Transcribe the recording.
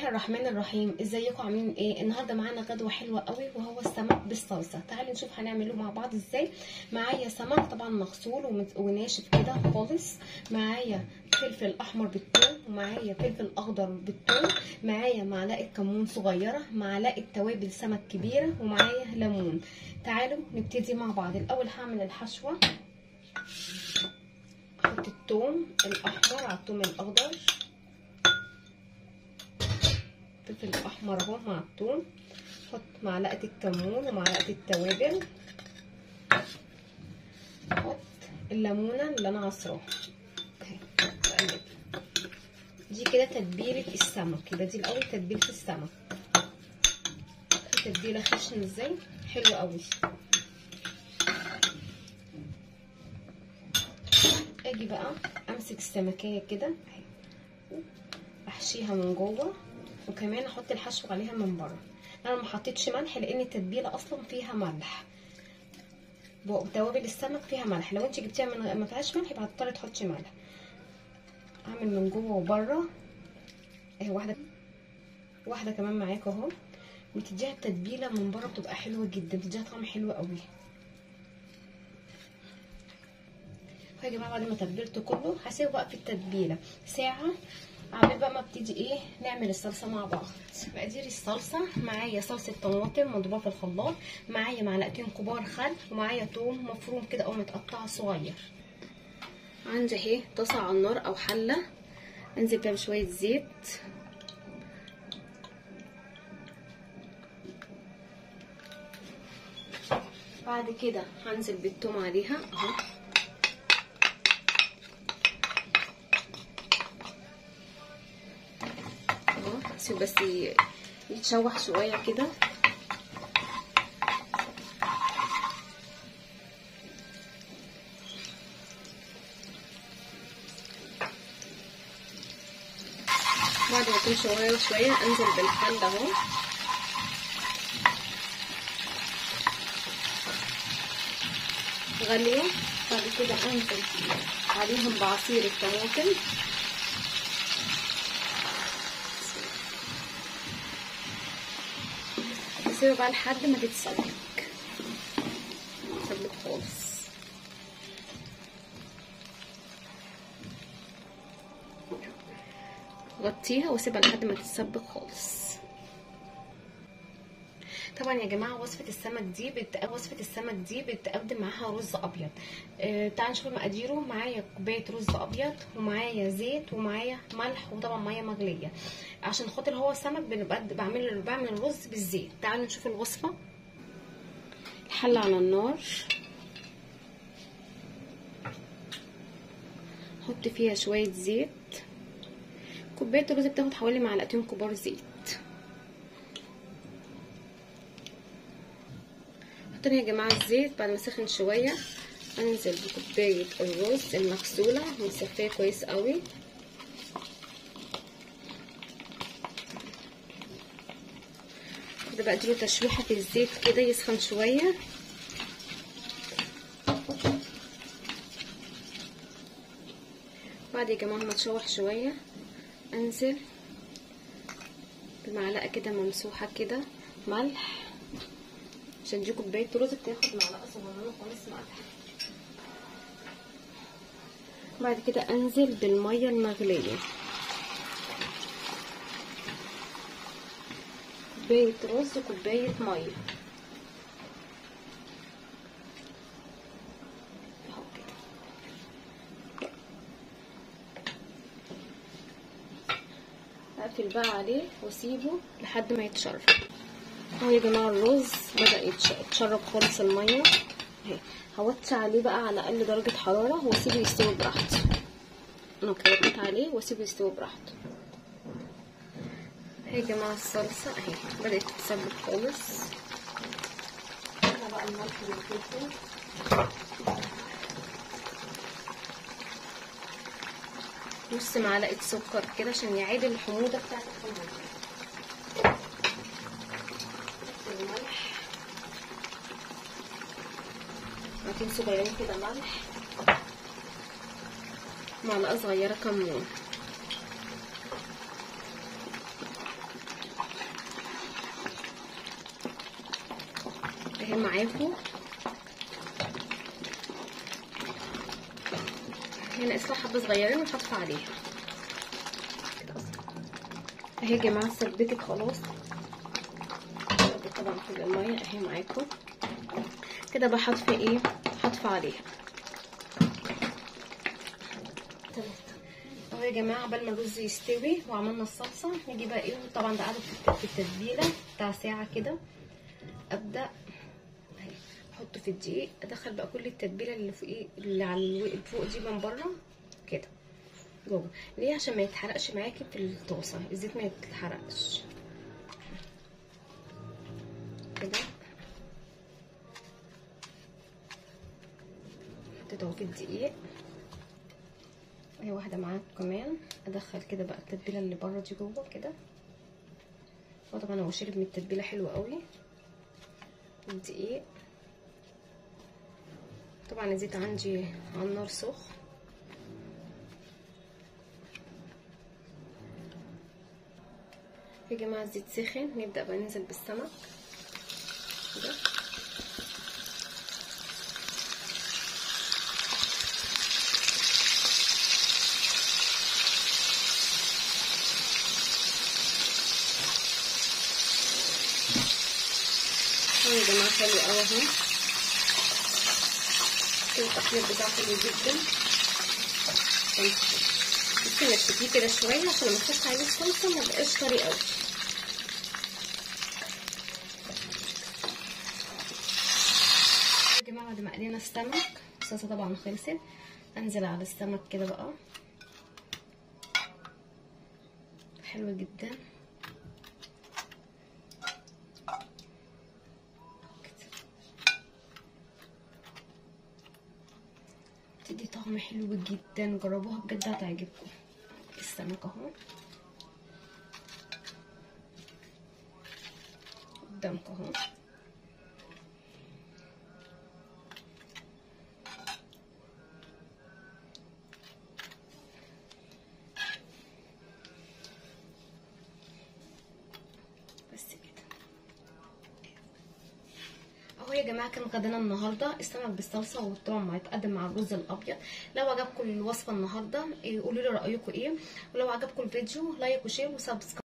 الرحمن الرحيم ازيكم عاملين ايه النهارده معانا غدوه حلوه قوي وهو السمك بالصلصه تعالوا نشوف هنعمله مع بعض ازاي معايا سمك طبعا مغسول ومت- وناشف كده خالص معايا فلفل احمر بالثوم ومعايا فلفل اخضر بالثوم معايا معلقه كمون صغيره معلقه توابل سمك كبيره ومعايا ليمون تعالوا نبتدي مع بعض الاول هعمل الحشوه احط الثوم الاحمر على الثوم الاخضر الفلفل الاحمر اهو مع الثوم احط معلقه الكمون ومعلقه التوابل احط الليمونه اللي انا عصراها اهي بقلب دي كده تتبيله السمك يبقى دي الاول تتبيله السمك تتبيله خشن ازاي حلو قوي اجي بقى امسك السمكيه كده اهي احشيها من جوه وكمان احط الحشو عليها من بره انا ما حطيتش ملح لان التتبيله اصلا فيها ملح توابل السمك فيها ملح لو انت جبتيها من ما فيهاش ملح يبقى هتضطري تحطي ملح اعمل من جوه وبره اهي واحده واحده كمان معاكم اهو بتديها التتبيله من بره بتبقى حلوه جدا بتديها طعم حلو قوي يا جماعه بعد ما تبلته كله هسيبه بقى في التتبيله ساعه عمال بقى ما ابتدي ايه نعمل الصلصه مع بعض مقادير الصلصه معايا صلصه طماطم مضروبه في الخلاط معايا معلقتين كبار خل ومعايا توم مفروم كده او متقطع صغير عندي اهي طاسه على النار او حله انزل بيها بشويه زيت بعد كده هنزل بالثوم عليها اهو اهو بس يتشوح شويه كده بعد ما يكون شويه شويه انزل بالخل اهو غاليه بعد كده انزل عليهم بعصير الطماطم اسيبها بقى لحد ما تتسلك تتسلك خالص غطيها واسيبها لحد ما تتسبك خالص طبعا يا جماعه وصفه السمك دي بت... وصفه السمك دي بتقدم معاها رز ابيض آه تعالوا نشوف مقاديره معايا كوبايه رز ابيض ومعايا زيت ومعايا ملح وطبعا ميه مغليه عشان خاطر هو سمك بنبقى بعمل بعمل الرز بالزيت تعالوا نشوف الوصفه الحله على النار احط فيها شويه زيت كوبايه الرز بتاخد حوالي معلقتين كبار زيت حطينا يا جماعه الزيت بعد ما سخن شويه انزل بكوبايه الرز المغسوله مصفيه كويس قوي كده بقى اديله تشويحه في الزيت كده يسخن شويه بعد يا جماعه ما تشوح شويه انزل بمعلقه كده ممسوحه كده ملح عشان دي كوبايه رز بتاخد معلقه صغيره خالص ملح بعد كده انزل بالميه المغليه كوبايه رز وكوبايه ميه اهو كده اقفل بقى عليه واسيبه لحد ما يتشرب اهو يا جماعه الرز بدا يتشرب خالص الميه اهي هوطي عليه بقى على اقل درجه حراره واسيبه يستوي براحته انا وطيت عليه واسيبه يستوي براحته اهي يا جماعه الصلصه اهي بدات تتسبك خالص هنا بقى الملح والفلفل نص معلقه سكر كده عشان يعادل الحموضه بتاعت الحموضه الملح معلقتين صغيرين كده ملح معلقه صغيره كمون اهي معاكم هنا اسمها حبه صغيرين وحاطه عليها اهي يا جماعه سبتت خلاص طبعا في الميه اهي معاكم كده بقى حاطفه ايه حاطفه عليها اهو يا جماعه قبل ما الرز يستوي وعملنا الصلصه نيجي بقى ايه طبعا ده قعدت في التتبيله بتاع ساعه كده ابدا اهي احطه في الدقيق ادخل بقى كل التتبيله اللي فوق ايه اللي على فوق دي من بره كده جوه ليه عشان ما يتحرقش معاكي في الطاسه الزيت ما يتحرقش كده حطيته في الدقيق اهي واحده معاكم كمان ادخل كده بقى التتبيله اللي بره دي جوه كده هو طبعا هو شرب من التتبيله حلوه قوي الدقيق طبعا الزيت عندي على النار سخن يا جماعه الزيت سخن نبدا بقى ننزل بالسمك كده اهو يا جماعه حلو قوي اهو كده التقليب بتاعه حلو جدا ممكن نشتكيه كده شويه عشان لما نحط عليه الصلصه ما يبقاش طري قوي يا جماعه بعد ما قلينا السمك الصلصه طبعا خلصت انزل على السمك كده بقى حلو جدا بتدي طعم حلو جدا جربوها بجد هتعجبكم السمك اهو قدامكم اهو بس كده اهو يا جماعه كان غدانا النهارده السمك بالصلصه وطبعا ما يتقدم مع الرز الابيض لو عجبكم الوصفه النهارده قولوا لي رايكم ايه ولو عجبكم الفيديو لايك وشير وسبسكرايب